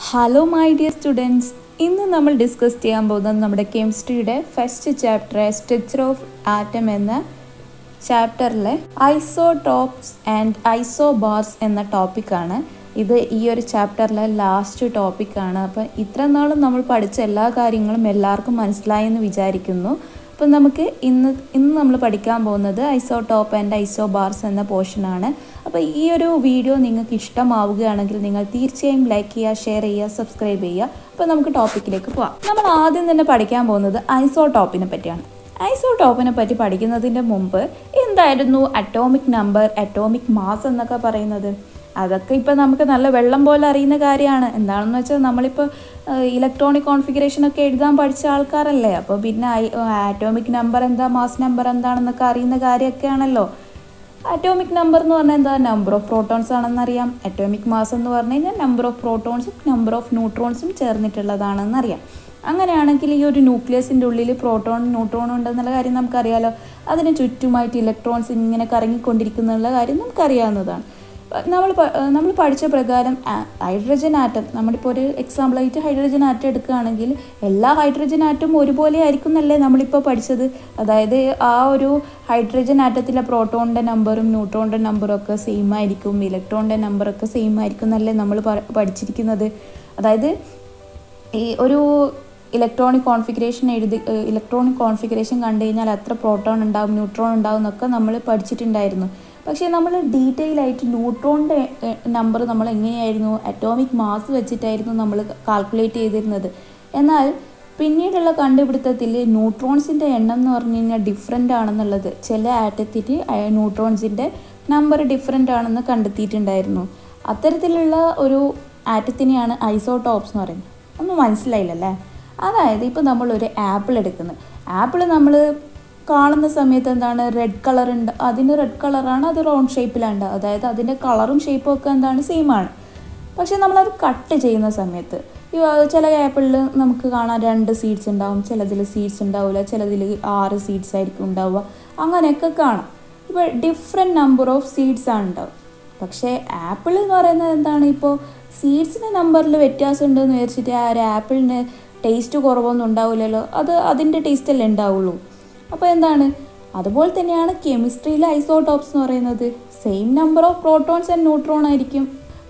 hello my dear students ഇന്ന് നമ്മൾ discuss ചെയ്യാൻ പോകുന്നത് നമ്മുടെ കെമിസ്ട്രിയുടെ first chapter structure of atom എന്ന ചാപ്റ്ററിലെ ഐസോടോപ്സ് ആൻഡ് ഐസോബാർസ് എന്ന ടോപ്പിക്കാണ് ഇത് ഈ ഒരു ചാപ്റ്ററിലെ ലാസ്റ്റ് ടോപ്പിക്കാണ് അപ്പം ഇത്ര നാളും നമ്മൾ പഠിച്ച എല്ലാ കാര്യങ്ങളും എല്ലാവർക്കും മനസ്സിലായെന്ന് വിചാരിക്കുന്നു അപ്പം നമുക്ക് ഇന്ന് ഇന്ന് നമ്മൾ പഠിക്കാൻ പോകുന്നത് ഐസോടോപ്പ് ആൻഡ് ഐസോബാർസ് എന്ന പോർഷനാണ് അപ്പോൾ ഈ ഒരു വീഡിയോ നിങ്ങൾക്ക് ഇഷ്ടമാവുകയാണെങ്കിൽ നിങ്ങൾ തീർച്ചയായും ലൈക്ക് ചെയ്യുക ഷെയർ ചെയ്യുക സബ്സ്ക്രൈബ് ചെയ്യുക അപ്പോൾ നമുക്ക് ടോപ്പിക്കിലേക്ക് പോവാം നമ്മൾ ആദ്യം തന്നെ പഠിക്കാൻ പോകുന്നത് ഐസോടോപ്പിനെ പറ്റിയാണ് ഐസോടോപ്പിനെ പറ്റി പഠിക്കുന്നതിൻ്റെ മുമ്പ് എന്തായിരുന്നു അറ്റോമിക് നമ്പർ അറ്റോമിക് മാസ് എന്നൊക്കെ പറയുന്നത് അതൊക്കെ ഇപ്പോൾ നമുക്ക് നല്ല വെള്ളം പോലെ അറിയുന്ന കാര്യമാണ് എന്താണെന്ന് വെച്ചാൽ നമ്മളിപ്പോൾ ഇലക്ട്രോണിക് കോൺഫിഗറേഷൻ ഒക്കെ എഴുതാൻ പഠിച്ച ആൾക്കാരല്ലേ അപ്പോൾ പിന്നെ ആറ്റോമിക് നമ്പർ എന്താ മാസ് നമ്പർ എന്താണെന്നൊക്കെ അറിയുന്ന കാര്യമൊക്കെയാണല്ലോ അറ്റോമിക് നമ്പർ എന്ന് പറഞ്ഞാൽ എന്താ നമ്പർ ഓഫ് പ്രോട്ടോൺസ് ആണെന്നറിയാം അറ്റോമിക് മാസ് എന്ന് പറഞ്ഞു കഴിഞ്ഞാൽ നമ്പർ ഓഫ് പ്രോട്ടോൺസും നമ്പർ ഓഫ് ന്യൂട്രോൺസും ചേർന്നിട്ടുള്ളതാണെന്നറിയാം അങ്ങനെയാണെങ്കിൽ ഈ ഒരു ന്യൂക്ലിയസിൻ്റെ ഉള്ളിൽ പ്രോട്ടോൺ ന്യൂട്രോൺ ഉണ്ടെന്നുള്ള കാര്യം നമുക്കറിയാലോ അതിന് ചുറ്റുമായിട്ട് ഇലക്ട്രോൺസ് ഇങ്ങനെ കറങ്ങിക്കൊണ്ടിരിക്കുന്നുള്ള കാര്യം നമുക്കറിയാവുന്നതാണ് നമ്മൾ നമ്മൾ പഠിച്ച പ്രകാരം ഹൈഡ്രജൻ ആറ്റം നമ്മളിപ്പോൾ ഒരു എക്സാമ്പിളായിട്ട് ഹൈഡ്രജൻ ആറ്റം എടുക്കുകയാണെങ്കിൽ എല്ലാ ഹൈഡ്രജൻ ആറ്റവും ഒരുപോലെ ആയിരിക്കും എന്നല്ലേ നമ്മളിപ്പോൾ പഠിച്ചത് അതായത് ആ ഒരു ഹൈഡ്രജൻ ആറ്റത്തിലെ പ്രോട്ടോണിൻ്റെ നമ്പറും ന്യൂട്രോണിൻ്റെ നമ്പറും ഒക്കെ സെയിം ആയിരിക്കും ഇലക്ട്രോണിൻ്റെ നമ്പറൊക്കെ സെയിം ആയിരിക്കും എന്നല്ലേ നമ്മൾ പഠിച്ചിരിക്കുന്നത് അതായത് ഈ ഒരു ഇലക്ട്രോണിക് കോൺഫിഗറേഷൻ എഴുതി ഇലക്ട്രോണിക് കോൺഫിഗറേഷൻ കണ്ടു കഴിഞ്ഞാൽ എത്ര പ്രോട്ടോൺ ഉണ്ടാവും ന്യൂട്രോൺ ഉണ്ടാവും എന്നൊക്കെ നമ്മൾ പഠിച്ചിട്ടുണ്ടായിരുന്നു പക്ഷേ നമ്മൾ ഡീറ്റെയിൽ ആയിട്ട് ന്യൂട്രോണിൻ്റെ നമ്പർ നമ്മൾ എങ്ങനെയായിരുന്നു അറ്റോമിക് മാസ് വെച്ചിട്ടായിരുന്നു നമ്മൾ കാൽക്കുലേറ്റ് ചെയ്തിരുന്നത് എന്നാൽ പിന്നീടുള്ള കണ്ടുപിടുത്തത്തിൽ ന്യൂട്രോൺസിൻ്റെ എണ്ണം എന്ന് പറഞ്ഞു കഴിഞ്ഞാൽ ഡിഫറെൻ്റ് ആണെന്നുള്ളത് ചില ആറ്റത്തിൽ ന്യൂട്രോൺസിൻ്റെ നമ്പർ ഡിഫറെൻ്റ് ആണെന്ന് കണ്ടെത്തിയിട്ടുണ്ടായിരുന്നു അത്തരത്തിലുള്ള ഒരു ആറ്റത്തിനെയാണ് ഐസോടോപ്സ് എന്ന് പറയുന്നത് ഒന്നും മനസ്സിലായില്ലല്ലേ അതായത് ഇപ്പോൾ നമ്മളൊരു ആപ്പിൾ എടുക്കുന്നത് ആപ്പിൾ നമ്മൾ കാണുന്ന സമയത്ത് എന്താണ് റെഡ് കളർ ഉണ്ട് അതിന് റെഡ് കളറാണ് അത് റൗണ്ട് ഷേപ്പിലാണ് അതായത് അതിൻ്റെ കളറും ഷേപ്പും ഒക്കെ എന്താണ് സെയിം ആണ് പക്ഷേ നമ്മളത് കട്ട് ചെയ്യുന്ന സമയത്ത് ചില ആപ്പിളിൽ നമുക്ക് കാണാൻ രണ്ട് സീഡ്സ് ഉണ്ടാവും ചിലതിൽ സീഡ്സ് ഉണ്ടാവില്ല ചിലതിൽ ആറ് സീഡ്സ് ആയിരിക്കും ഉണ്ടാവുക അങ്ങനെയൊക്കെ കാണാം ഇപ്പോൾ ഡിഫറെൻറ്റ് നമ്പർ ഓഫ് സീഡ്സ് ആണ് ഉണ്ടാവും പക്ഷേ ആപ്പിൾ എന്ന് പറയുന്നത് എന്താണ് ഇപ്പോൾ സീഡ്സിൻ്റെ നമ്പറിൽ വ്യത്യാസം ഉണ്ടെന്ന് വിചാരിച്ചിട്ട് ആ ഒരു ആപ്പിളിന് ടേസ്റ്റ് കുറവൊന്നും ഉണ്ടാവില്ലല്ലോ അത് അതിൻ്റെ ടേസ്റ്റ് അല്ലേ ഉണ്ടാവുള്ളൂ അപ്പോൾ എന്താണ് അതുപോലെ തന്നെയാണ് കെമിസ്ട്രിയിലെ ഐസോടോപ്സ് എന്ന് പറയുന്നത് same number of protons and neutron ആയിരിക്കും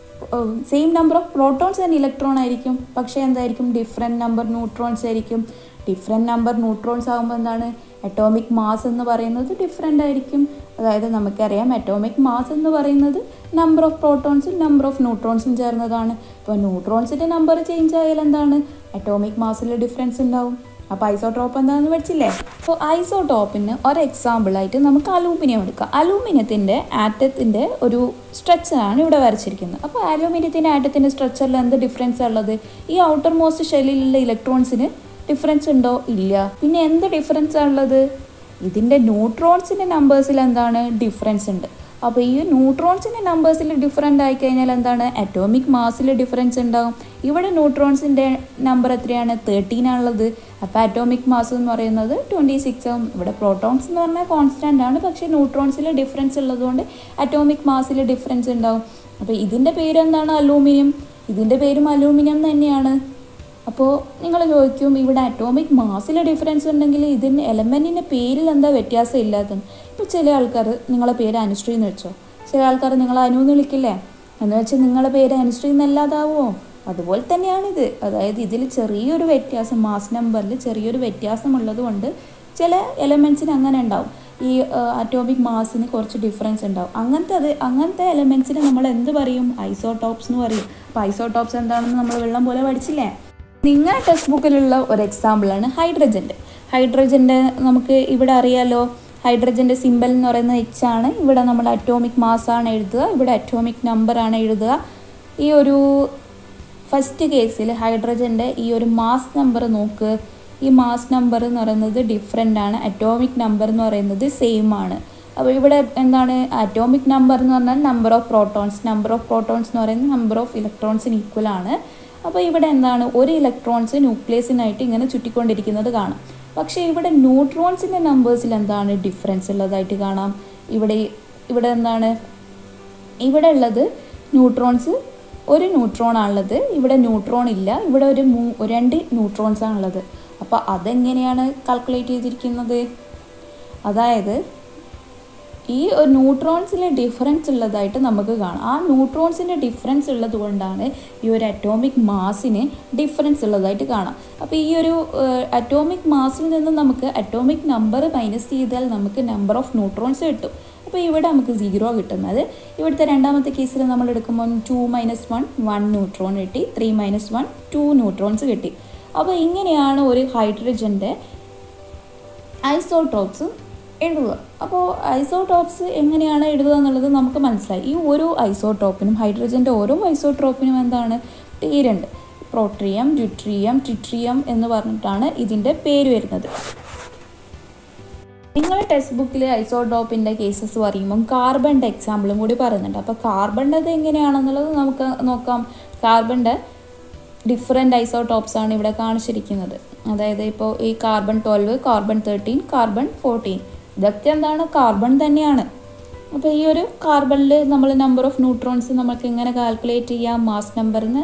same number of protons and electron ആയിരിക്കും പക്ഷേ എന്തായിരിക്കും ഡിഫറെൻറ്റ് നമ്പർ ന്യൂട്രോൺസ് ആയിരിക്കും ഡിഫറെൻറ്റ് നമ്പർ ന്യൂട്രോൺസ് ആകുമ്പോൾ എന്താണ് അറ്റോമിക് മാസ് എന്ന് പറയുന്നത് ഡിഫറെൻ്റ് ആയിരിക്കും അതായത് നമുക്കറിയാം അറ്റോമിക് മാസ് എന്ന് പറയുന്നത് നമ്പർ ഓഫ് പ്രോട്ടോൺസും നമ്പർ ഓഫ് ന്യൂട്രോൺസും ചേർന്നതാണ് ഇപ്പോൾ ന്യൂട്രോൺസിൻ്റെ നമ്പർ ചേഞ്ച് ആയാൽ എന്താണ് അറ്റോമിക് മാസിൽ ഡിഫറൻസ് ഉണ്ടാവും അപ്പോൾ ഐസോട്രോപ്പ് എന്താണെന്ന് പഠിച്ചില്ലേ അപ്പോൾ ഐസോടോപ്പിന് ഒരു എക്സാമ്പിളായിട്ട് നമുക്ക് അലൂമിനിയം എടുക്കാം അലൂമിനിയത്തിൻ്റെ ആറ്റത്തിൻ്റെ ഒരു സ്ട്രക്ചറാണ് ഇവിടെ വരച്ചിരിക്കുന്നത് അപ്പോൾ അലൂമിനിയത്തിൻ്റെ ആറ്റത്തിൻ്റെ സ്ട്രക്ചറിൽ എന്ത് ഡിഫറൻസ് ഉള്ളത് ഈ ഔട്ടർ മോസ്റ്റ് ഷെല്ലിലുള്ള ഇലക്ട്രോൺസിന് ഡിഫറൻസ് ഉണ്ടോ ഇല്ല പിന്നെ എന്ത് ഡിഫറൻസ് ഉള്ളത് ഇതിൻ്റെ ന്യൂട്രോൺസിൻ്റെ നമ്പേഴ്സിൽ എന്താണ് ഡിഫറൻസ് ഉണ്ട് അപ്പോൾ ഈ ന്യൂട്രോൺസിൻ്റെ നമ്പേഴ്സിൽ ഡിഫറെൻ്റ് ആയിക്കഴിഞ്ഞാൽ എന്താണ് അറ്റോമിക് മാസിൽ ഡിഫറൻസ് ഉണ്ടാകും ഇവിടെ ന്യൂട്രോൺസിൻ്റെ നമ്പർ എത്രയാണ് തേർട്ടീൻ ആണുള്ളത് അപ്പോൾ അറ്റോമിക് മാസ് എന്ന് പറയുന്നത് ട്വൻറ്റി സിക്സ് ആവും ഇവിടെ പ്രോട്ടോൺസ് എന്ന് പറഞ്ഞാൽ കോൺസ്റ്റൻ്റ് ആണ് പക്ഷേ ന്യൂട്രോൺസിൽ ഡിഫറൻസ് ഉള്ളതുകൊണ്ട് അറ്റോമിക് മാസിൽ ഡിഫറൻസ് ഉണ്ടാവും അപ്പോൾ ഇതിൻ്റെ പേര് എന്താണ് അലൂമിനിയം ഇതിൻ്റെ പേരും അലൂമിനിയം തന്നെയാണ് അപ്പോൾ നിങ്ങൾ ചോദിക്കും ഇവിടെ അറ്റോമിക് മാസിൽ ഡിഫറൻസ് ഉണ്ടെങ്കിൽ ഇതിന് എലമെൻറ്റിൻ്റെ പേരിൽ എന്താ വ്യത്യാസം ഇല്ലാത്തത് ഇപ്പോൾ ചില ആൾക്കാർ നിങ്ങളെ പേര് അനുശ്രീ എന്ന് വെച്ചോ ചില ആൾക്കാർ നിങ്ങളെ അനു എന്ന് വിളിക്കില്ലേ എന്ന് വെച്ചാൽ നിങ്ങളെ പേര് അനുശ്രീ എന്നല്ലാതാവുമോ അതുപോലെ തന്നെയാണിത് അതായത് ഇതിൽ ചെറിയൊരു വ്യത്യാസം മാസ് നമ്പറിൽ ചെറിയൊരു വ്യത്യാസമുള്ളത് കൊണ്ട് ചില എലമെൻസിന് അങ്ങനെ ഉണ്ടാവും ഈ അറ്റോമിക് മാസിന് കുറച്ച് ഡിഫറൻസ് ഉണ്ടാവും അങ്ങനത്തെ അത് അങ്ങനത്തെ എലമെൻസിന് നമ്മൾ എന്ത് പറയും ഐസോടോപ്സ് എന്ന് പറയും അപ്പോൾ ഐസോടോപ്സ് എന്താണെന്ന് നമ്മൾ വെള്ളം പോലെ പഠിച്ചില്ലേ നിങ്ങളുടെ ടെക്സ്റ്റ് ബുക്കിലുള്ള ഒരു എക്സാമ്പിളാണ് ഹൈഡ്രജൻ്റെ ഹൈഡ്രജൻ്റെ നമുക്ക് ഇവിടെ അറിയാലോ ഹൈഡ്രജൻ്റെ സിമ്പൽ എന്ന് പറയുന്നത് എച്ച് ആണ് ഇവിടെ നമ്മൾ അറ്റോമിക് മാസ് ആണ് എഴുതുക ഇവിടെ അറ്റോമിക് നമ്പർ ആണ് എഴുതുക ഈ ഒരു ഫസ്റ്റ് കേസിൽ ഹൈഡ്രജൻ്റെ ഈ ഒരു മാസ് നമ്പർ നോക്ക് ഈ മാസ് നമ്പർ എന്ന് പറയുന്നത് ഡിഫറെൻ്റ് ആണ് അറ്റോമിക് നമ്പർ എന്ന് പറയുന്നത് സെയിം ആണ് അപ്പോൾ ഇവിടെ എന്താണ് അറ്റോമിക് നമ്പർ എന്ന് പറഞ്ഞാൽ number of protons number of protons എന്ന് പറയുന്നത് നമ്പർ ഓഫ് ഇലക്ട്രോൺസിന് ഈക്വൽ ആണ് അപ്പോൾ ഇവിടെ എന്താണ് ഒരു ഇലക്ട്രോൺസ് ന്യൂക്ലിയസിനായിട്ട് ഇങ്ങനെ ചുറ്റിക്കൊണ്ടിരിക്കുന്നത് കാണാം പക്ഷേ ഇവിടെ ന്യൂട്രോൺസിൻ്റെ നമ്പേഴ്സിൽ എന്താണ് ഡിഫറൻസ് ഉള്ളതായിട്ട് കാണാം ഇവിടെ ഇവിടെ എന്താണ് ഇവിടെ ഉള്ളത് ന്യൂട്രോൺസ് ഒരു ന്യൂട്രോൺ ആണുള്ളത് ഇവിടെ ന്യൂട്രോൺ ഇല്ല ഇവിടെ ഒരു മൂ രണ്ട് ന്യൂട്രോൺസ് ആണുള്ളത് അപ്പോൾ അതെങ്ങനെയാണ് കാൽക്കുലേറ്റ് ചെയ്തിരിക്കുന്നത് അതായത് ഈ ഒരു ന്യൂട്രോൺസിലെ ഡിഫറൻസ് ഉള്ളതായിട്ട് നമുക്ക് കാണാം ആ ന്യൂട്രോൺസിൻ്റെ ഡിഫറൻസ് ഉള്ളത് കൊണ്ടാണ് ഈ ഒരു അറ്റോമിക് മാസിന് ഡിഫറൻസ് ഉള്ളതായിട്ട് കാണാം അപ്പോൾ ഈ ഒരു അറ്റോമിക് മാസിൽ നിന്ന് നമുക്ക് അറ്റോമിക് നമ്പർ മൈനസ് ചെയ്താൽ നമുക്ക് നമ്പർ ഓഫ് ന്യൂട്രോൺസ് കിട്ടും അപ്പോൾ ഇവിടെ നമുക്ക് സീറോ കിട്ടുന്നത് ഇവിടുത്തെ രണ്ടാമത്തെ കേസിൽ നമ്മൾ എടുക്കുമ്പോൾ two minus one one neutron കിട്ടി three minus one two neutrons കിട്ടി അപ്പോൾ ഇങ്ങനെയാണ് ഒരു ഹൈഡ്രജൻ്റെ ഐസോട്രോപ്സ് എഴുതുക അപ്പോൾ ഐസോടോപ്സ് എങ്ങനെയാണ് എഴുതുക എന്നുള്ളത് നമുക്ക് മനസ്സിലായി ഈ ഓരോ ഐസോട്രോപ്പിനും ഹൈഡ്രജൻ്റെ ഓരോ ഐസോട്രോപ്പിനും എന്താണ് പേരുണ്ട് പ്രോട്രിയം ഡ്യൂട്രിയം ട്രിട്രിയം എന്ന് പറഞ്ഞിട്ടാണ് ഇതിൻ്റെ പേര് വരുന്നത് നിങ്ങൾ ടെക്സ്റ്റ് ബുക്കിൽ ഐസോടോപ്പിൻ്റെ കേസസ് പറയുമ്പം കാർബണിൻ്റെ എക്സാമ്പിളും കൂടി പറയുന്നുണ്ട് അപ്പോൾ കാർബണിൻ്റെ എങ്ങനെയാണെന്നുള്ളത് നമുക്ക് നോക്കാം കാർബണിൻ്റെ ഡിഫറെൻ്റ് ഐസോടോപ്സ് ആണ് ഇവിടെ കാണിച്ചിരിക്കുന്നത് അതായത് ഇപ്പോൾ ഈ carbon twelve carbon thirteen carbon fourteen ഇതൊക്കെ എന്താണ് കാർബൺ തന്നെയാണ് അപ്പോൾ ഈ ഒരു കാർബണിൽ നമ്മൾ നമ്പർ ഓഫ് ന്യൂട്രോൺസ് നമുക്ക് എങ്ങനെ കാൽക്കുലേറ്റ് ചെയ്യാം മാസ് നമ്പറിന്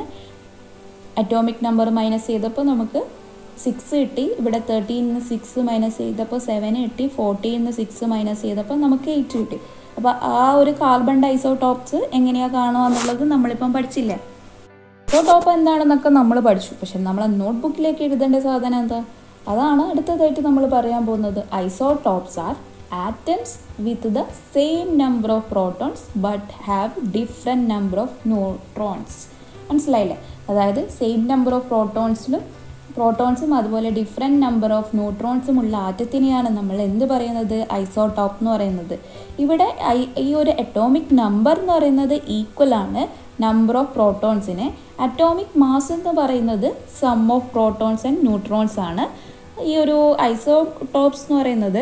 അറ്റോമിക് നമ്പർ മൈനസ് ചെയ്തപ്പോൾ നമുക്ക് സിക്സ് കിട്ടി ഇവിടെ തേർട്ടീന്ന് സിക്സ് മൈനസ് ചെയ്തപ്പോൾ സെവൻ കിട്ടി ഫോർട്ടീന്ന് സിക്സ് മൈനസ് ചെയ്തപ്പോൾ നമുക്ക് എയ്റ്റ് കിട്ടി അപ്പോൾ ആ ഒരു കാർബൺ ഐസോടോപ്സ് എങ്ങനെയാണ് കാണുക എന്നുള്ളത് നമ്മളിപ്പം പഠിച്ചില്ലേ ഐസോടോപ്പ് എന്താണെന്നൊക്കെ നമ്മൾ പഠിച്ചു പക്ഷെ നമ്മളെ നോട്ട് ബുക്കിലേക്ക് എഴുതേണ്ട സാധനം എന്താ അതാണ് അടുത്തതായിട്ട് നമ്മൾ പറയാൻ പോകുന്നത് isotopes are atoms with the same number of protons but have different number of neutrons മനസ്സിലായില്ലേ അതായത് സെയിം നമ്പർ ഓഫ് പ്രോട്ടോൺസിലും പ്രോട്ടോൺസും അതുപോലെ ഡിഫറെൻറ്റ് നമ്പർ ഓഫ് ന്യൂട്രോൺസും ഉള്ള ആറ്റത്തിനെയാണ് നമ്മൾ എന്ത് പറയുന്നത് ഐസോടോപ്പ് എന്ന് പറയുന്നത് ഇവിടെ ഈ ഒരു അറ്റോമിക് നമ്പർ എന്ന് പറയുന്നത് ഈക്വൽ ആണ് നമ്പർ ഓഫ് പ്രോട്ടോൺസിന് അറ്റോമിക് മാസ് എന്ന് പറയുന്നത് sum of protons and neutrons ആണ് ഈ ഒരു ഐസോടോപ്സ് എന്ന് പറയുന്നത്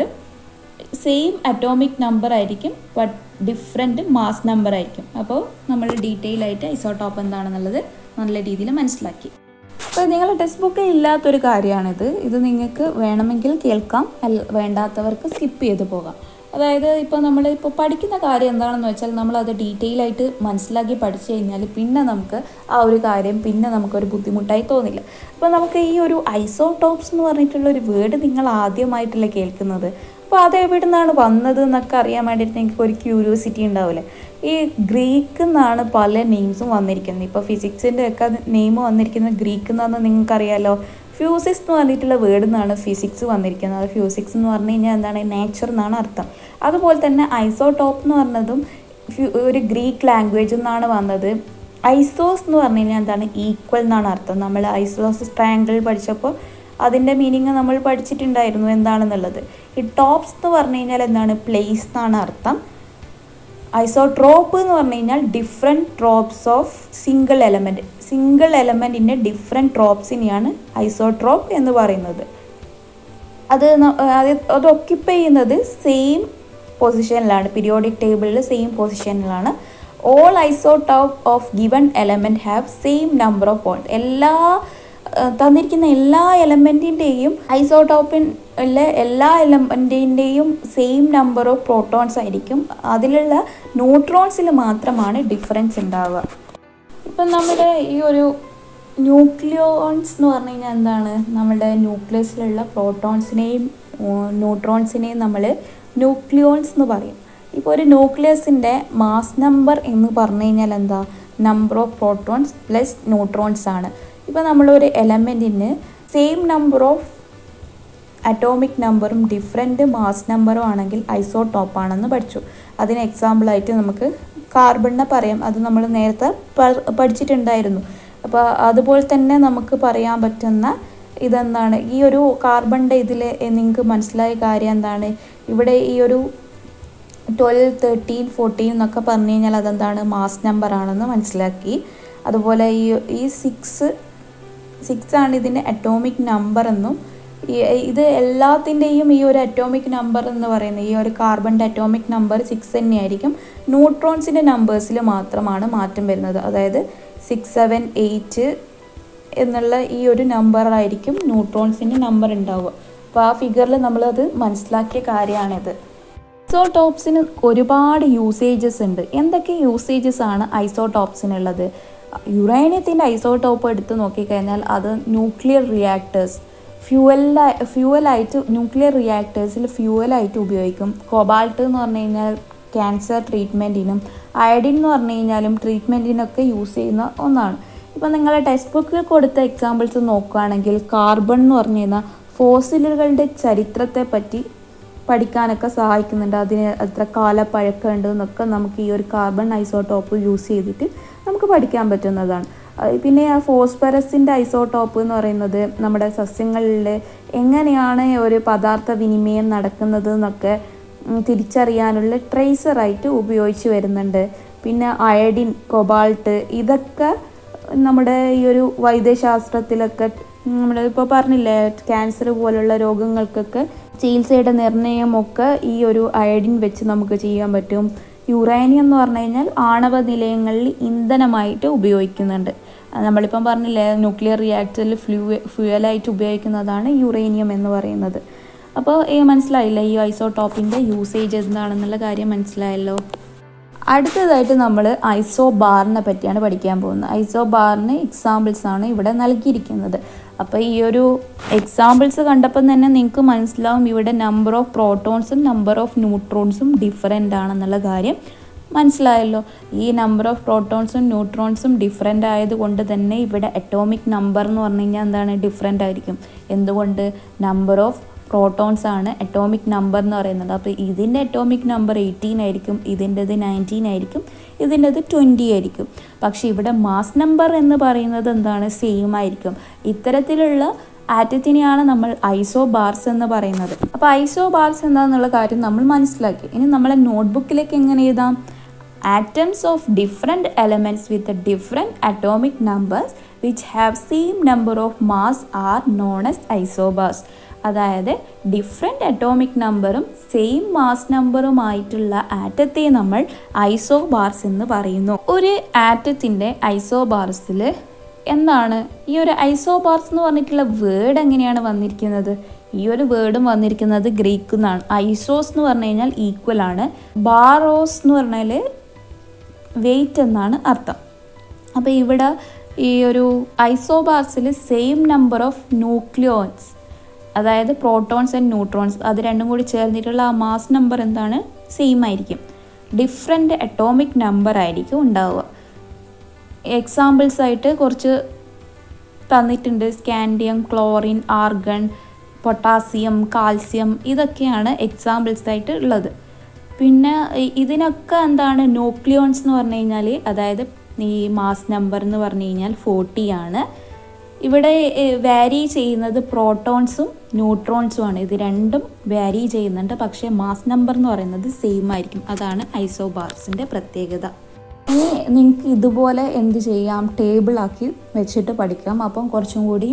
സെയിം അറ്റോമിക് നമ്പർ ആയിരിക്കും ബട്ട് ഡിഫറെൻറ്റ് മാസ് നമ്പർ ആയിരിക്കും അപ്പോൾ നമ്മൾ ഡീറ്റെയിൽ ആയിട്ട് ഐസോടോപ്പ് എന്താണെന്നുള്ളത് നല്ല രീതിയിൽ മനസ്സിലാക്കി അപ്പോൾ നിങ്ങളുടെ ടെക്സ്റ്റ് ബുക്കിൽ ഇല്ലാത്തൊരു കാര്യമാണിത് ഇത് നിങ്ങൾക്ക് വേണമെങ്കിൽ കേൾക്കാം അല്ല വേണ്ടാത്തവർക്ക് സ്കിപ്പ് ചെയ്ത് പോകാം അതായത് ഇപ്പോൾ നമ്മൾ ഇപ്പോൾ പഠിക്കുന്ന കാര്യം എന്താണെന്ന് വെച്ചാൽ നമ്മൾ അത് ഡീറ്റെയിൽ ആയിട്ട് മനസ്സിലാക്കി പഠിച്ചു കഴിഞ്ഞാൽ പിന്നെ നമുക്ക് ആ ഒരു കാര്യം പിന്നെ നമുക്കൊരു ബുദ്ധിമുട്ടായി തോന്നില്ല അപ്പോൾ നമുക്ക് ഈ ഒരു ഐസോടോപ്സ് എന്ന് പറഞ്ഞിട്ടുള്ള ഒരു വേർഡ് നിങ്ങൾ ആദ്യമായിട്ടല്ലേ കേൾക്കുന്നത് അപ്പോൾ അത് എവിടെ നിന്നാണ് വന്നത് എന്നൊക്കെ അറിയാൻ വേണ്ടിയിട്ട് നിങ്ങൾക്ക് ഒരു ക്യൂരിയോസിറ്റി ഉണ്ടാവില്ലേ ഈ ഗ്രീക്ക് എന്നാണ് പല നെയിംസും വന്നിരിക്കുന്നത് ഇപ്പോൾ ഫിസിക്സിൻ്റെ ഒക്കെ നെയിം വന്നിരിക്കുന്നത് ഗ്രീക്ക് എന്നാണെന്ന് നിങ്ങൾക്കറിയാലോ ഫ്യൂസിക്സ് എന്ന് പറഞ്ഞിട്ടുള്ള വേർഡ് നിന്നാണ് ഫിസിക്സ് വന്നിരിക്കുന്നത് ഫ്യൂസിക്സ് എന്ന് പറഞ്ഞു കഴിഞ്ഞാൽ എന്താണ് നേച്ചർ എന്നാണ് അർത്ഥം അതുപോലെ തന്നെ ഐസോടോപ്പ് എന്ന് പറഞ്ഞതും ഒരു ഗ്രീക്ക് ലാംഗ്വേജ് നിന്നാണ് വന്നത് ഐസോസ് എന്ന് പറഞ്ഞു കഴിഞ്ഞാൽ എന്താണ് ഈക്വൽ എന്നാണ് അർത്ഥം നമ്മൾ ഐസോസ് ട്രയാങ്കിൾ പഠിച്ചപ്പോൾ അതിൻ്റെ മീനിങ് നമ്മൾ പഠിച്ചിട്ടുണ്ടായിരുന്നു എന്താണെന്നുള്ളത് ഈ ടോപ്സ് എന്ന് പറഞ്ഞു കഴിഞ്ഞാൽ എന്താണ് പ്ലേസ് എന്നാണ് അർത്ഥം ഐസോട്രോപ്പ് എന്ന് പറഞ്ഞു കഴിഞ്ഞാൽ different tropes of single element single എലമെൻറ്റിൻ്റെ ഡിഫറെൻറ്റ് ട്രോപ്സിനെയാണ് ഐസോട്രോപ്പ് എന്ന് പറയുന്നത് അത് അത് ഒക്യുപ്പൈ ചെയ്യുന്നത് സെയിം പൊസിഷനിലാണ് പീരിയോഡിക് ടേബിളിൽ സെയിം പൊസിഷനിലാണ് all isotope of given element have same number of point എല്ലാ തന്നിരിക്കുന്ന എല്ലാ എലമെൻറ്റിൻ്റെയും ഐസോടോപ്പിലെ എല്ലാ എലമെൻറ്റിൻ്റെയും സെയിം നമ്പർ ഓഫ് പ്രോട്ടോൺസ് ആയിരിക്കും അതിലുള്ള ന്യൂട്രോൺസിൽ മാത്രമാണ് ഡിഫറൻസ് ഉണ്ടാവുക ഇപ്പം നമ്മുടെ ഈ ഒരു ന്യൂക്ലിയോൺസ് എന്ന് പറഞ്ഞു കഴിഞ്ഞാൽ എന്താണ് നമ്മുടെ ന്യൂക്ലിയസിലുള്ള പ്രോട്ടോൺസിനെയും ന്യൂട്രോൺസിനെയും നമ്മൾ ന്യൂക്ലിയോൺസ് എന്ന് പറയും ഇപ്പോൾ ഒരു ന്യൂക്ലിയസിൻ്റെ മാസ് നമ്പർ എന്ന് പറഞ്ഞു കഴിഞ്ഞാൽ എന്താ number of protons plus neutrons ആണ് ഇപ്പോൾ നമ്മളൊരു എലമെൻറ്റിന് സെയിം നമ്പർ ഓഫ് അറ്റോമിക് നമ്പറും ഡിഫറെൻറ്റ് മാസ് നമ്പറും ആണെങ്കിൽ ഐസോടോപ്പ് ആണെന്ന് പഠിച്ചു അതിന് എക്സാമ്പിളായിട്ട് നമുക്ക് കാർബണിനെ പറയാം അത് നമ്മൾ നേരത്തെ പഠിച്ചിട്ടുണ്ടായിരുന്നു അപ്പോൾ അതുപോലെ തന്നെ നമുക്ക് പറയാൻ പറ്റുന്ന ഇതെന്താണ് ഈ ഒരു കാർബണിൻ്റെ ഇതിൽ നിങ്ങൾക്ക് മനസ്സിലായ കാര്യം എന്താണ് ഇവിടെ ഈ ഒരു ട്വൽവ് തേർട്ടീൻ ഫോർട്ടീൻ എന്നൊക്കെ പറഞ്ഞു കഴിഞ്ഞാൽ അതെന്താണ് മാസ് നമ്പർ ആണെന്ന് മനസ്സിലാക്കി അതുപോലെ ഈ ഈ സിക്സ് സിക്സ് ആണ് ഇതിൻ്റെ അറ്റോമിക് നമ്പർ എന്നും ഇത് എല്ലാത്തിൻ്റെയും ഈ ഒരു അറ്റോമിക് നമ്പർ എന്ന് പറയുന്നത് ഈ ഒരു കാർബണിൻ്റെ അറ്റോമിക് നമ്പർ സിക്സ് തന്നെയായിരിക്കും ന്യൂട്രോൺസിൻ്റെ നമ്പേഴ്സിൽ മാത്രമാണ് മാറ്റം വരുന്നത് അതായത് സിക്സ് സെവൻ എയ്റ്റ് എന്നുള്ള ഈ ഒരു നമ്പറായിരിക്കും ന്യൂട്രോൺസിൻ്റെ നമ്പർ ഉണ്ടാവുക അപ്പോൾ ആ ഫിഗറിൽ നമ്മളത് മനസ്സിലാക്കിയ കാര്യമാണിത് ഐസോടോപ്സിന് ഒരുപാട് യൂസേജസ് ഉണ്ട് എന്തൊക്കെ യൂസേജസ് ആണ് ഐസോടോപ്സിനുള്ളത് യുറേനിയത്തിൻ്റെ ഐസോടോപ്പ് എടുത്ത് നോക്കിക്കഴിഞ്ഞാൽ അത് ന്യൂക്ലിയർ റിയാക്ടേഴ്സ് ഫ്യൂവല ഫ്യൂവലായിട്ട് ന്യൂക്ലിയർ റിയാക്ടേഴ്സിൽ ഫ്യൂവലായിട്ട് ഉപയോഗിക്കും കൊബാൾട്ട് എന്ന് പറഞ്ഞു കഴിഞ്ഞാൽ ക്യാൻസർ ട്രീറ്റ്മെൻറ്റിനും അയഡിൻ എന്ന് പറഞ്ഞു കഴിഞ്ഞാലും ട്രീറ്റ്മെൻറ്റിനൊക്കെ യൂസ് ചെയ്യുന്ന ഒന്നാണ് ഇപ്പം നിങ്ങളുടെ ടെക്സ്റ്റ് ബുക്കിൽ കൊടുത്ത എക്സാമ്പിൾസ് നോക്കുകയാണെങ്കിൽ കാർബൺ എന്ന് പറഞ്ഞു കഴിഞ്ഞാൽ ഫോസിലുകളുടെ ചരിത്രത്തെ പറ്റി പഠിക്കാനൊക്കെ സഹായിക്കുന്നുണ്ട് അതിന് എത്ര കാലപ്പഴക്കമുണ്ട് എന്നൊക്കെ നമുക്ക് ഈ ഒരു കാർബൺ ഐസോടോപ്പ് യൂസ് ചെയ്തിട്ട് നമുക്ക് പഠിക്കാൻ പറ്റുന്നതാണ് അത് പിന്നെ ആ ഫോസ്ഫറസിൻ്റെ ഐസോടോപ്പ് എന്ന് പറയുന്നത് നമ്മുടെ സസ്യങ്ങളിൽ എങ്ങനെയാണ് ഒരു പദാർത്ഥ വിനിമയം നടക്കുന്നത് എന്നൊക്കെ ഉം, തിരിച്ചറിയാനുള്ള ട്രേസറായിട്ട് ഉപയോഗിച്ച് വരുന്നുണ്ട് പിന്നെ അയഡിൻ കൊബാൾട്ട് ഇതൊക്കെ നമ്മുടെ ഈ ഒരു വൈദ്യശാസ്ത്രത്തിലൊക്കെ നമ്മൾ ഇപ്പോൾ പറഞ്ഞില്ലേ ക്യാൻസർ പോലുള്ള രോഗങ്ങൾക്കൊക്കെ ചികിത്സയുടെ നിർണയമൊക്കെ ഈ ഒരു അയഡിൻ വെച്ച് നമുക്ക് ചെയ്യാൻ പറ്റും യുറേനിയം എന്ന് പറഞ്ഞു കഴിഞ്ഞാൽ ആണവ നിലയങ്ങളിൽ ഇന്ധനമായിട്ട് ഉപയോഗിക്കുന്നുണ്ട് അത് നമ്മളിപ്പം പറഞ്ഞില്ലേ ന്യൂക്ലിയർ റിയാക്ടറിൽ ഫ്ലൂ ഫ്യൂവലായിട്ട് ഉപയോഗിക്കുന്നതാണ് യുറേനിയം എന്ന് പറയുന്നത് അപ്പോൾ ഈ മനസ്സിലായില്ല ഈ ഐസോടോപ്പിൻ്റെ യൂസേജ് എന്താണെന്നുള്ള കാര്യം മനസ്സിലായല്ലോ അടുത്തതായിട്ട് നമ്മൾ ഐസോ ബാറിനെ പറ്റിയാണ് പഠിക്കാൻ പോകുന്നത് ഐസോ ബാറിന് എക്സാമ്പിൾസ് ആണ് ഇവിടെ നൽകിയിരിക്കുന്നത് അപ്പോൾ ഈ ഒരു എക്സാമ്പിൾസ് കണ്ടപ്പോൾ തന്നെ നിങ്ങൾക്ക് മനസ്സിലാവും ഇവിടെ നമ്പർ ഓഫ് പ്രോട്ടോൺസും നമ്പർ ഓഫ് ന്യൂട്രോൺസും ഡിഫറെൻ്റ് ആണെന്നുള്ള കാര്യം മനസ്സിലായല്ലോ ഈ നമ്പർ ഓഫ് പ്രോട്ടോൺസും ന്യൂട്രോൺസും ഡിഫറെൻ്റ് ആയതുകൊണ്ട് തന്നെ ഇവിടെ അറ്റോമിക് നമ്പർ എന്ന് പറഞ്ഞു കഴിഞ്ഞാൽ എന്താണ് ഡിഫറെൻ്റ് ആയിരിക്കും എന്തുകൊണ്ട് നമ്പർ ഓഫ് പ്രോട്ടോൺസ് ആണ് അറ്റോമിക് നമ്പർ എന്ന് പറയുന്നത് അപ്പോൾ ഇതിൻ്റെ അറ്റോമിക് നമ്പർ എയ്റ്റീൻ ആയിരിക്കും ഇതിൻ്റെത് നയൻറ്റീൻ ആയിരിക്കും ഇതിൻ്റെത് ട്വൻറ്റി ആയിരിക്കും പക്ഷേ ഇവിടെ മാസ് നമ്പർ എന്ന് പറയുന്നത് എന്താണ് സെയിം ആയിരിക്കും ഇത്തരത്തിലുള്ള ആറ്റത്തിനെയാണ് നമ്മൾ ഐസോ ബാർസ് എന്ന് പറയുന്നത് അപ്പോൾ ഐസോ ബാർസ് എന്താണെന്നുള്ള കാര്യം നമ്മൾ മനസ്സിലാക്കി ഇനി നമ്മളെ നോട്ട്ബുക്കിലേക്ക് എങ്ങനെ എഴുതാം atoms of different elements with a different atomic numbers which have same number of mass are known as isobars അതായത് ഡിഫറെൻ്റ് അറ്റോമിക് നമ്പറും സെയിം മാസ് നമ്പറുമായിട്ടുള്ള ആറ്റത്തെ നമ്മൾ ഐസോബാർസ് എന്ന് പറയുന്നു ഒരു ആറ്റത്തിൻ്റെ ഐസോബാർസിൽ എന്താണ് ഈ ഒരു ഐസോബാർസ് എന്ന് പറഞ്ഞിട്ടുള്ള വേർഡ് എങ്ങനെയാണ് വന്നിരിക്കുന്നത് ഈ ഒരു വേർഡും വന്നിരിക്കുന്നത് ഗ്രീക്കിൽ നിന്നാണ് ഐസോസ് എന്ന് പറഞ്ഞു കഴിഞ്ഞാൽ ഈക്വൽ ആണ് ബാറോസ് എന്ന് പറഞ്ഞാൽ വെയിറ്റ് എന്നാണ് അർത്ഥം അപ്പോൾ ഇവിടെ ഈ ഒരു ഐസോബാർസിൽ സെയിം നമ്പർ ഓഫ് ന്യൂക്ലിയോൺസ് അതായത് പ്രോട്ടോൺസ് ആൻഡ് ന്യൂട്രോൺസ് അത് രണ്ടും കൂടി ചേർന്നിട്ടുള്ള ആ മാസ് നമ്പർ എന്താണ് സെയിം ആയിരിക്കും ഡിഫറെൻ്റ് അറ്റോമിക് നമ്പർ ആയിരിക്കും ഉണ്ടാവുക എക്സാമ്പിൾസ് ആയിട്ട് കുറച്ച് തന്നിട്ടുണ്ട് scandium chlorine argon potassium calcium ഇതൊക്കെയാണ് എക്സാമ്പിൾസ് ആയിട്ട് ഉള്ളത് പിന്നെ ഇ- ഇതിനൊക്കെ എന്താണ് ന്യൂക്ലിയോൺസ് എന്ന് പറഞ്ഞു കഴിഞ്ഞാൽ അതായത് ഈ മാസ് നമ്പർ എന്ന് പറഞ്ഞു കഴിഞ്ഞാൽ ഫോർട്ടി ആണ് ഇവിടെ വാരി ചെയ്യുന്നത് പ്രോട്ടോൺസും ന്യൂട്രോൺസും ആണ് ഇത് രണ്ടും വാരി ചെയ്യുന്നുണ്ട് പക്ഷേ മാസ് നമ്പർ എന്ന് പറയുന്നത് സെയിം ആയിരിക്കും അതാണ് ഐസോബാർസിൻ്റെ പ്രത്യേകത ഇനി നിങ്ങൾക്ക് ഇതുപോലെ എന്ത് ചെയ്യാം ടേബിളാക്കി വെച്ചിട്ട് പഠിക്കാം അപ്പം കുറച്ചും കൂടി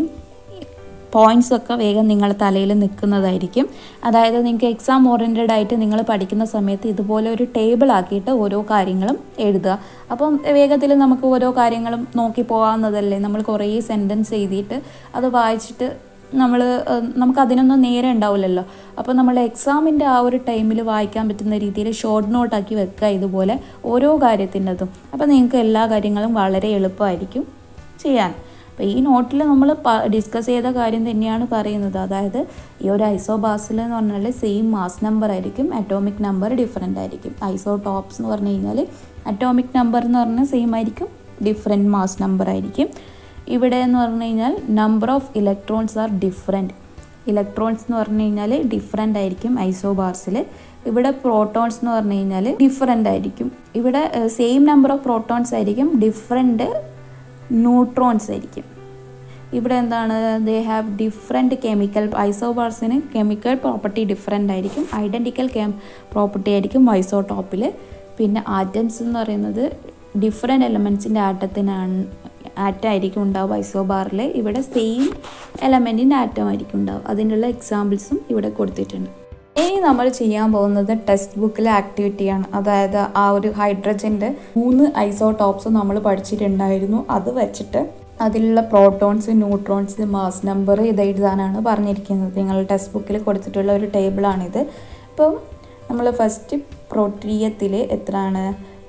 പോയിന്റ്സ് ഒക്കെ വേഗം നിങ്ങളുടെ തലയിൽ നിൽക്കുന്നതായിരിക്കും അതായത് നിങ്ങൾക്ക് എക്സാം ഓറിയൻറ്റഡ് ആയിട്ട് നിങ്ങൾ പഠിക്കുന്ന സമയത്ത് ഇതുപോലെ ഒരു ടേബിൾ ആക്കിയിട്ട് ഓരോ കാര്യങ്ങളും എഴുതുക അപ്പം വേഗത്തിൽ നമുക്ക് ഓരോ കാര്യങ്ങളും നോക്കി പോകാവുന്നതല്ലേ നമ്മൾ കുറേ സെൻറ്റൻസ് എഴുതിയിട്ട് അത് വായിച്ചിട്ട് നമ്മൾ നമുക്ക് അതിനൊന്നും നേരെ ഉണ്ടാവില്ലല്ലോ അപ്പോൾ നമ്മൾ എക്സാമിൻ്റെ ആ ഒരു ടൈമിൽ വായിക്കാൻ പറ്റുന്ന രീതിയിൽ ഷോർട്ട് നോട്ടാക്കി വെക്കുക ഇതുപോലെ ഓരോ കാര്യത്തിൻ്റെതും അപ്പോൾ നിങ്ങൾക്ക് എല്ലാ കാര്യങ്ങളും വളരെ എളുപ്പമായിരിക്കും ചെയ്യാൻ അപ്പോൾ ഈ നോട്ടിൽ നമ്മൾ ഡിസ്കസ് ചെയ്ത കാര്യം തന്നെയാണ് പറയുന്നത് അതായത് ഈ ഒരു ഐസോബാസിൽ എന്ന് പറഞ്ഞാൽ സെയിം മാസ് നമ്പർ ആയിരിക്കും അറ്റോമിക് നമ്പർ ഡിഫറെൻ്റ് ആയിരിക്കും ഐസോ ടോപ്സ് എന്ന് പറഞ്ഞു കഴിഞ്ഞാൽ അറ്റോമിക് നമ്പർ എന്ന് പറഞ്ഞാൽ സെയിം ആയിരിക്കും ഡിഫറെൻറ്റ് മാസ് നമ്പർ ആയിരിക്കും ഇവിടെ എന്ന് പറഞ്ഞു കഴിഞ്ഞാൽ number of electrons are different electrons എന്ന് പറഞ്ഞു കഴിഞ്ഞാൽ ഡിഫറെൻ്റ് ആയിരിക്കും ഐസോബാർസിൽ ഇവിടെ പ്രോട്ടോൺസ് എന്ന് പറഞ്ഞു കഴിഞ്ഞാൽ ഡിഫറെൻ്റ് ആയിരിക്കും ഇവിടെ സെയിം നമ്പർ ഓഫ് പ്രോട്ടോൺസ് ആയിരിക്കും ഡിഫറെൻറ്റ് ന്യൂട്രോൺസ് ആയിരിക്കും ഇവിടെ എന്താണ് ദേ ഹാവ് ഡിഫറെൻറ്റ് കെമിക്കൽ ഐസോബാർസിന് കെമിക്കൽ പ്രോപ്പർട്ടി ഡിഫറെൻ്റ് ആയിരിക്കും ഐഡൻറ്റിക്കൽ കെം പ്രോപ്പർട്ടി ആയിരിക്കും ഐസോടോപ്പിൽ പിന്നെ ആറ്റംസ് എന്ന് പറയുന്നത് ഡിഫറെൻറ്റ് എലമെൻസിൻ്റെ ആറ്റത്തിനാണ് ആറ്റം ആയിരിക്കും ഉണ്ടാവുക ഐസോബാറിൽ ഇവിടെ സെയിം എലമെൻറ്റിൻ്റെ ആറ്റം ആയിരിക്കും ഉണ്ടാവുക അതിനുള്ള എക്സാമ്പിൾസും ഇവിടെ കൊടുത്തിട്ടുണ്ട് ഇനി നമ്മൾ ചെയ്യാൻ പോകുന്നത് ടെക്സ്റ്റ് ബുക്കിലെ ആക്ടിവിറ്റിയാണ് അതായത് ആ ഒരു ഹൈഡ്രജൻ്റെ മൂന്ന് ഐസോടോപ്സ് നമ്മൾ പഠിച്ചിട്ടുണ്ടായിരുന്നു അത് വെച്ചിട്ട് അതിലുള്ള പ്രോട്ടോൺസ് ന്യൂട്രോൺസ് മാസ് നമ്പർ ഇത് എഴുതാനാണ് പറഞ്ഞിരിക്കുന്നത് നിങ്ങൾ ടെക്സ്റ്റ് ബുക്കിൽ കൊടുത്തിട്ടുള്ള ഒരു ടേബിളാണിത് ഇപ്പം നമ്മൾ ഫസ്റ്റ് പ്രോട്രിയത്തിൽ എത്രയാണ്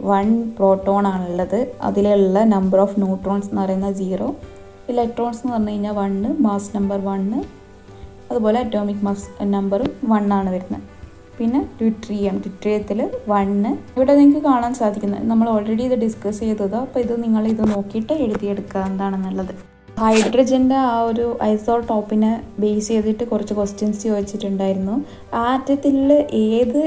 വൺ പ്രോട്ടോൺ ആണുള്ളത് അതിലുള്ള നമ്പർ ഓഫ് ന്യൂട്രോൺസ് എന്ന് പറയുന്നത് സീറോ ഇലക്ട്രോൺസ് എന്ന് പറഞ്ഞു കഴിഞ്ഞാൽ വണ്ണ് മാസ് നമ്പർ വണ്ണ് അതുപോലെ അറ്റോമിക് മാസ് നമ്പറും വൺ ആണ് വരുന്നത് പിന്നെ ട്വിട്രിയം ട്വിട്രിയത്തിൽ വണ്ണ് ഇവിടെ നിങ്ങൾക്ക് കാണാൻ സാധിക്കുന്നത് നമ്മൾ ഓൾറെഡി ഇത് ഡിസ്കസ് ചെയ്തത് അപ്പോൾ ഇത് നിങ്ങൾ ഇത് നോക്കിയിട്ട് എഴുതിയെടുക്കുക എന്താണെന്നുള്ളത് ഹൈഡ്രജൻ്റെ ആ ഒരു ഐസോടോപ്പിനെ ബേസ് ചെയ്തിട്ട് കുറച്ച് ക്വസ്റ്റ്യൻസ് ചോദിച്ചിട്ടുണ്ടായിരുന്നു ആറ്റത്തിൽ ഏത്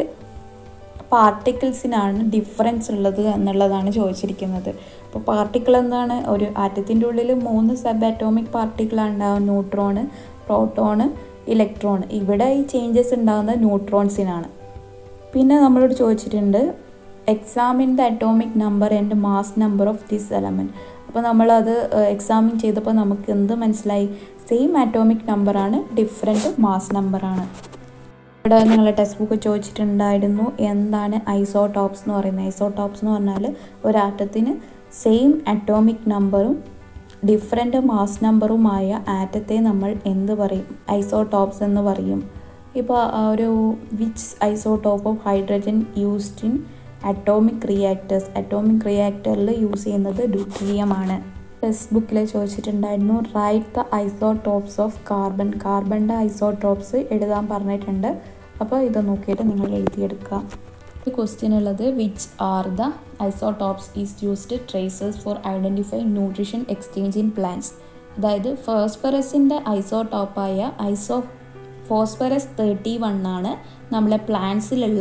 പാർട്ടിക്കിൾസിനാണ് ഡിഫറൻസ് ഉള്ളത് എന്നുള്ളതാണ് ചോദിച്ചിരിക്കുന്നത് അപ്പോൾ പാർട്ടിക്കിൾ എന്താണ് ഒരു ആറ്റത്തിൻ്റെ ഉള്ളിൽ മൂന്ന് സബ് അറ്റോമിക് പാർട്ടിക്കിളാണ് ഉണ്ടാകും ന്യൂട്രോണ് പ്രോട്ടോണ് ഇലക്ട്രോൺ ഇവിടെ ഈ ചേഞ്ചസ് ഉണ്ടാകുന്നത് ന്യൂട്രോൺസിനാണ് പിന്നെ നമ്മളോട് ചോദിച്ചിട്ടുണ്ട് examine the atomic number and mass number of this element അപ്പോൾ നമ്മളത് എക്സാമിൻ ചെയ്തപ്പോൾ നമുക്ക് എന്ത് മനസ്സിലായി സെയിം അറ്റോമിക് നമ്പറാണ് ഡിഫറെൻറ്റ് മാസ് നമ്പറാണ് ഇവിടെ നിങ്ങൾ ടെക്സ്റ്റ് ബുക്ക് ചോദിച്ചിട്ടുണ്ടായിരുന്നു എന്താണ് ഐസോടോപ്സ് എന്ന് പറയുന്നത് ഐസോടോപ്സ് എന്ന് പറഞ്ഞാൽ ഒരാറ്റത്തിന് സെയിം അറ്റോമിക് നമ്പറും ഡിഫറെൻ്റ് മാസ് നമ്പറുമായ ആറ്റത്തെ നമ്മൾ എന്ത് പറയും ഐസോടോപ്സ് എന്ന് പറയും ഇപ്പോൾ ഒരു which isotope of hydrogen used in atomic reactors atomic റിയാക്ടറിൽ യൂസ് ചെയ്യുന്നത് ഡ്യൂട്ടീരിയമാണ് ടെക്സ്റ്റ് ബുക്കിൽ ചോദിച്ചിട്ടുണ്ടായിരുന്നു right the isotopes of carbon കാർബണിൻ്റെ ഐസോടോപ്സ് എഴുതാൻ പറഞ്ഞിട്ടുണ്ട് അപ്പോൾ ഇത് നോക്കിയിട്ട് നിങ്ങൾ എഴുതിയെടുക്കുക ഈ ക്വസ്റ്റ്യൻ ഉള്ളത് which are the isotopes is used traces for identify nutrition exchange in plants അതായത് ഫോസ്ഫറസിൻ്റെ ഐസോടോപ്പായ ഐസോ ഫോസ്ഫറസ് തേർട്ടി വൺ ആണ് നമ്മളെ പ്ലാന്റ്സിലുള്ള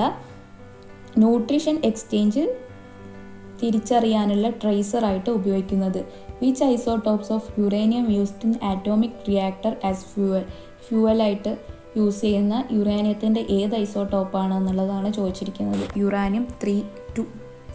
ന്യൂട്രീഷൻ എക്സ്ചേഞ്ച് തിരിച്ചറിയാനുള്ള ട്രേസറായിട്ട് ഉപയോഗിക്കുന്നത് which isotopes of uranium used in atomic reactor as fuel ഫ്യൂവലായിട്ട് യൂസ് ചെയ്യുന്ന യുറേനിയത്തിൻ്റെ ഏത് ഐസോടോപ്പാണ് എന്നുള്ളതാണ് ചോദിച്ചിരിക്കുന്നത് uranium three two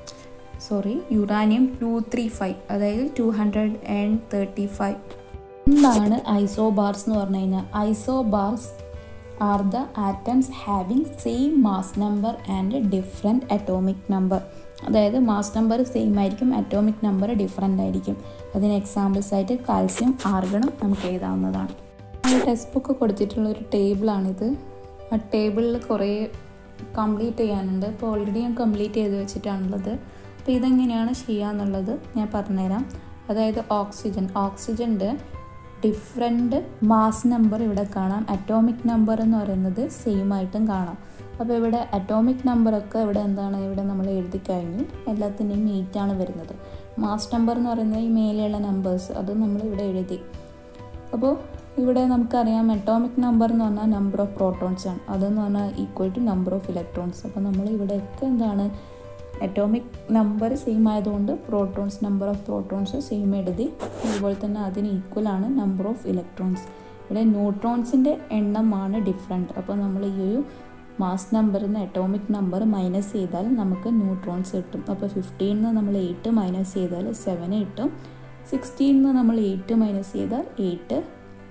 sorry uranium two three five അതായത് two hundred and thirty five എന്താണ് ഐസോബാർസ് എന്ന് പറഞ്ഞു കഴിഞ്ഞാൽ isobars R the atoms having same mass number and different atomic number അതായത് മാസ് നമ്പർ സെയിം ആയിരിക്കും അറ്റോമിക് നമ്പർ ഡിഫറെൻ്റ് ആയിരിക്കും അതിന് examples ആയിട്ട് കാൽസ്യം ആർഗണും നമുക്ക് എഴുതാവുന്നതാണ് ടെക്സ്റ്റ് ബുക്ക് കൊടുത്തിട്ടുള്ള ഒരു ടേബിളാണിത് ആ ടേബിളിൽ കുറേ കംപ്ലീറ്റ് ചെയ്യാനുണ്ട് അപ്പോൾ ഓൾറെഡി ഞാൻ കംപ്ലീറ്റ് ചെയ്ത് വെച്ചിട്ടാണുള്ളത് അപ്പോൾ ഇതെങ്ങനെയാണ് ചെയ്യാന്നുള്ളത് ഞാൻ പറഞ്ഞുതരാം അതായത് ഓക്സിജൻ ഓക്സിജൻ്റെ ഡിഫറെൻറ്റ് മാസ് നമ്പർ ഇവിടെ കാണാം അറ്റോമിക് നമ്പർ എന്ന് പറയുന്നത് സെയിം ആയിട്ടും കാണാം അപ്പോൾ ഇവിടെ അറ്റോമിക് നമ്പറൊക്കെ ഇവിടെ എന്താണ് ഇവിടെ നമ്മൾ എഴുതി കഴിഞ്ഞു എല്ലാത്തിൻ്റെയും മീറ്റാണ് വരുന്നത് മാസ് നമ്പർ എന്ന് പറയുന്നത് ഈ മേലെയുള്ള നമ്പേഴ്സ് അത് നമ്മൾ ഇവിടെ എഴുതി അപ്പോൾ ഇവിടെ നമുക്കറിയാം അറ്റോമിക് നമ്പർ എന്ന് പറഞ്ഞാൽ നമ്പർ ഓഫ് പ്രോട്ടോൺസ് ആണ് അതെന്ന് പറഞ്ഞാൽ equal to number of electrons അപ്പോൾ നമ്മൾ ഇവിടെയൊക്കെ എന്താണ് അറ്റോമിക് നമ്പർ സെയിം ആയതുകൊണ്ട് protons number of protons same എഴുതി അതുപോലെ തന്നെ അതിന് ഈക്വൽ ആണ് നമ്പർ ഓഫ് ഇലക്ട്രോൺസ് ഇവിടെ ന്യൂട്രോൺസിൻ്റെ എണ്ണമാണ് ഡിഫറെൻറ്റ് അപ്പോൾ നമ്മൾ ഈ ഒരു മാസ് നമ്പറിൽ നിന്ന് അറ്റോമിക് നമ്പർ മൈനസ് ചെയ്താൽ നമുക്ക് ന്യൂട്രോൺസ് കിട്ടും അപ്പോൾ ഫിഫ്റ്റീനിൽ നിന്ന് നമ്മൾ എയ്റ്റ് മൈനസ് ചെയ്താൽ സെവൻ കിട്ടും സിക്സ്റ്റീനിൽ നിന്ന് നമ്മൾ എയ്റ്റ് മൈനസ് ചെയ്താൽ എയ്റ്റ്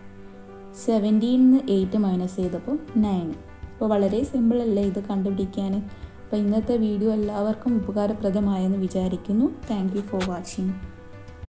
സെവൻറ്റീനിന്ന് എയ്റ്റ് മൈനസ് ചെയ്തപ്പോൾ നയൻ അപ്പോൾ വളരെ സിമ്പിൾ അല്ലേ ഇത് കണ്ടുപിടിക്കാൻ അപ്പോൾ ഇന്നത്തെ വീഡിയോ എല്ലാവർക്കും ഉപകാരപ്രദമായെന്ന് വിചാരിക്കുന്നു താങ്ക് യു ഫോർ വാച്ചിങ്